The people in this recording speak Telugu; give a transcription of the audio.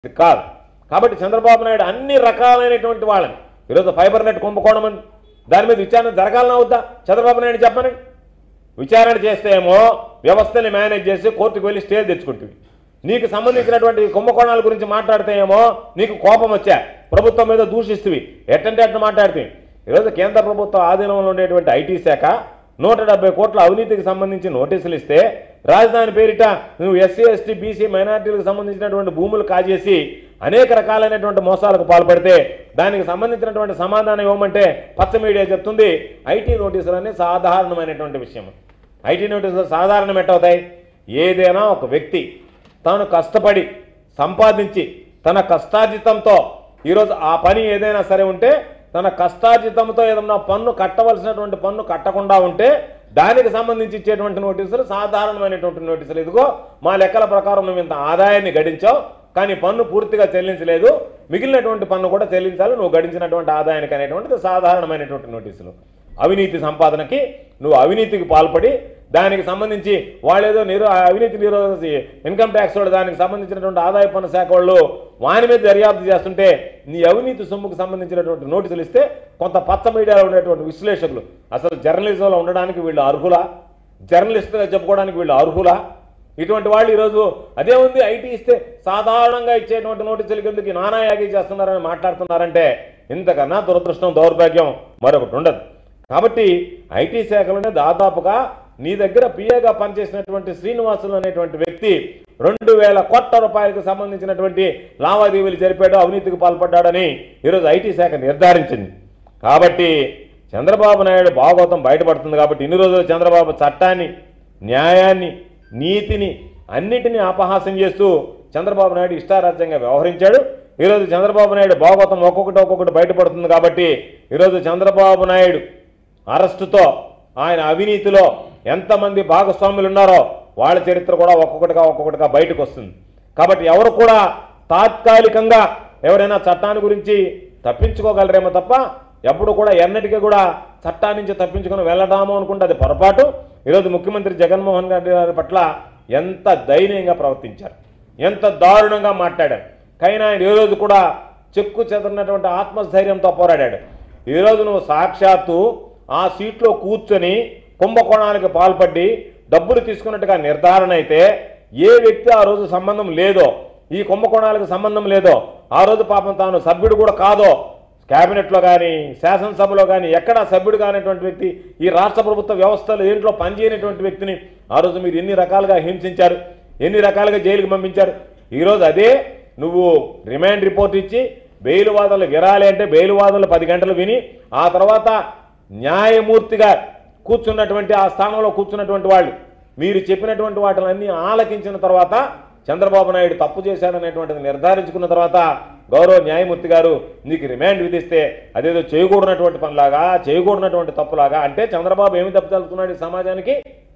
ఇది కాదు కాబట్టి చంద్రబాబు నాయుడు అన్ని రకాలైనటువంటి వాళ్ళని ఈరోజు ఫైబర్ నెట్ కుంభకోణం అని దాని మీద విచారణ జరగాలన్నా అవుతా చంద్రబాబు నాయుడు చెప్పని విచారణ చేస్తే ఏమో వ్యవస్థని మేనేజ్ చేసి కోర్టుకు వెళ్ళి స్టే తెచ్చుకుంటుంది నీకు సంబంధించినటువంటి కుంభకోణాల గురించి మాట్లాడితే ఏమో నీకు కోపం వచ్చా ప్రభుత్వం మీద దూషిస్తువి ఎట్టంటే అట్ట మాట్లాడితే ఈరోజు కేంద్ర ప్రభుత్వ ఆధీనంలో ఉండేటువంటి ఐటీ శాఖ నూట డెబ్బై కోట్ల అవినీతికి సంబంధించి నోటీసులు ఇస్తే రాజధాని పేరిట నువ్వు ఎస్సీ ఎస్టీ బీసీ మైనార్టీలకు సంబంధించినటువంటి భూములు కాజేసి అనేక రకాలైనటువంటి మోసాలకు పాల్పడితే దానికి సంబంధించినటువంటి సమాధానం ఇవ్వమంటే పచ్చ మీడియా చెప్తుంది ఐటీ నోటీసులు అనేది సాధారణమైనటువంటి విషయం ఐటీ నోటీసులు సాధారణం ఎట్టవుతాయి ఏదైనా ఒక వ్యక్తి తాను కష్టపడి సంపాదించి తన కష్టార్జితంతో ఈరోజు ఆ పని ఏదైనా సరే ఉంటే తన కష్టార్జితంతో ఏదన్నా పన్ను కట్టవలసినటువంటి పన్ను కట్టకుండా ఉంటే దానికి సంబంధించి ఇచ్చేటువంటి నోటీసులు సాధారణమైనటువంటి నోటీసులు ఇదిగో మా లెక్కల ప్రకారం నువ్వు ఇంత ఆదాయాన్ని గడించావు కానీ పన్ను పూర్తిగా చెల్లించలేదు మిగిలినటువంటి పన్ను కూడా చెల్లించాలి నువ్వు గడించినటువంటి ఆదాయానికి అనేటువంటిది సాధారణమైనటువంటి నోటీసులు అవినీతి సంపాదనకి నువ్వు అవినీతికి పాల్పడి దానికి సంబంధించి వాళ్ళేదో నిరో అవినీతి నిరోధ ఇన్కమ్ ట్యాక్స్ వాళ్ళు దానికి సంబంధించినటువంటి ఆదాయ పన్ను శాఖ వాళ్ళు వాని మీద దర్యాప్తు చేస్తుంటే నీ అవినీతి సొమ్ముకు సంబంధించినటువంటి నోటీసులు ఇస్తే కొంత పచ్చ మీడియాలో ఉండేటువంటి విశ్లేషకులు అసలు జర్నలిజంలో ఉండడానికి వీళ్ళు అర్హులా జర్నలిస్ట్గా చెప్పుకోవడానికి వీళ్ళు అర్హులా ఇటువంటి వాళ్ళు ఈరోజు అదే ఉంది ఐటీ ఇస్తే సాధారణంగా ఇచ్చేటువంటి నోటీసులు కిందకి నానాయాగి చేస్తున్నారని మాట్లాడుతున్నారంటే ఇంతకన్నా దురదృష్టం దౌర్భాగ్యం మరొకటి ఉండదు కాబట్టి ఐటీ శాఖలోనే దాదాపుగా నీ దగ్గర పిఏగా పనిచేసినటువంటి శ్రీనివాసులు అనేటువంటి వ్యక్తి రెండు వేల కోట్ల రూపాయలకు సంబంధించినటువంటి లావాదేవీలు జరిపాడు అవినీతికి పాల్పడ్డాడని ఈరోజు ఐటీ శాఖ నిర్ధారించింది కాబట్టి చంద్రబాబు నాయుడు భాగవతం బయటపడుతుంది కాబట్టి ఇన్ని రోజులు చంద్రబాబు చట్టాన్ని న్యాయాన్ని నీతిని అన్నిటినీ అపహాస్యం చేస్తూ చంద్రబాబు నాయుడు ఇష్టారాజ్యంగా వ్యవహరించాడు ఈరోజు చంద్రబాబు నాయుడు భాగవతం ఒక్కొక్కటి ఒక్కొక్కటి బయటపడుతుంది కాబట్టి ఈరోజు చంద్రబాబు నాయుడు అరెస్టుతో ఆయన అవినీతిలో ఎంతమంది భాగస్వాములు ఉన్నారో వాళ్ళ చరిత్ర కూడా ఒక్కొక్కటిగా ఒక్కొక్కటిగా బయటకు వస్తుంది కాబట్టి ఎవరు కూడా తాత్కాలికంగా ఎవరైనా చట్టాన్ని గురించి తప్పించుకోగలరేమో తప్ప ఎప్పుడు కూడా ఎన్నటికీ కూడా చట్టాన్ని నుంచి తప్పించుకొని వెళ్ళడాము అనుకుంటే అది పొరపాటు ఈరోజు ముఖ్యమంత్రి జగన్మోహన్ రెడ్డి గారి పట్ల ఎంత దయనీయంగా ప్రవర్తించారు ఎంత దారుణంగా మాట్లాడారు కైనా ఆయన ఏ రోజు కూడా చెక్కు చెదరినటువంటి ఆత్మస్థైర్యంతో పోరాడాడు ఈరోజు నువ్వు సాక్షాత్తు ఆ సీట్లో కూర్చొని కుంభకోణానికి పాల్పడి డబ్బులు తీసుకున్నట్టుగా నిర్ధారణ అయితే ఏ వ్యక్తి ఆ రోజు సంబంధం లేదో ఈ కుంభకోణాలకు సంబంధం లేదో ఆ రోజు పాపం తాను సభ్యుడు కూడా కాదో క్యాబినెట్లో కానీ శాసనసభలో కానీ ఎక్కడా సభ్యుడు కానిటువంటి వ్యక్తి ఈ రాష్ట్ర ప్రభుత్వ వ్యవస్థలు దేంట్లో పనిచేయనటువంటి వ్యక్తిని ఆ రోజు మీరు ఎన్ని రకాలుగా హింసించారు ఎన్ని రకాలుగా జైలుకి పంపించారు ఈరోజు అదే నువ్వు రిమాండ్ రిపోర్ట్ ఇచ్చి బెయిల్ వాదనలు విరాలి అంటే బెయిల్ వాదనలు పది గంటలు విని ఆ తర్వాత న్యాయమూర్తిగా కూర్చున్నటువంటి ఆ స్థానంలో కూర్చున్నటువంటి వాళ్ళు మీరు చెప్పినటువంటి వాటిలన్నీ ఆలకించిన తర్వాత చంద్రబాబు నాయుడు తప్పు చేశాడనేటువంటిది నిర్ధారించుకున్న తర్వాత గౌరవ న్యాయమూర్తి గారు నీకు రిమాండ్ విధిస్తే అదేదో చేయకూడనటువంటి పనిలాగా చేయకూడనటువంటి తప్పులాగా అంటే చంద్రబాబు ఏమి తప్పు తెలుపుతున్నాడు ఈ సమాజానికి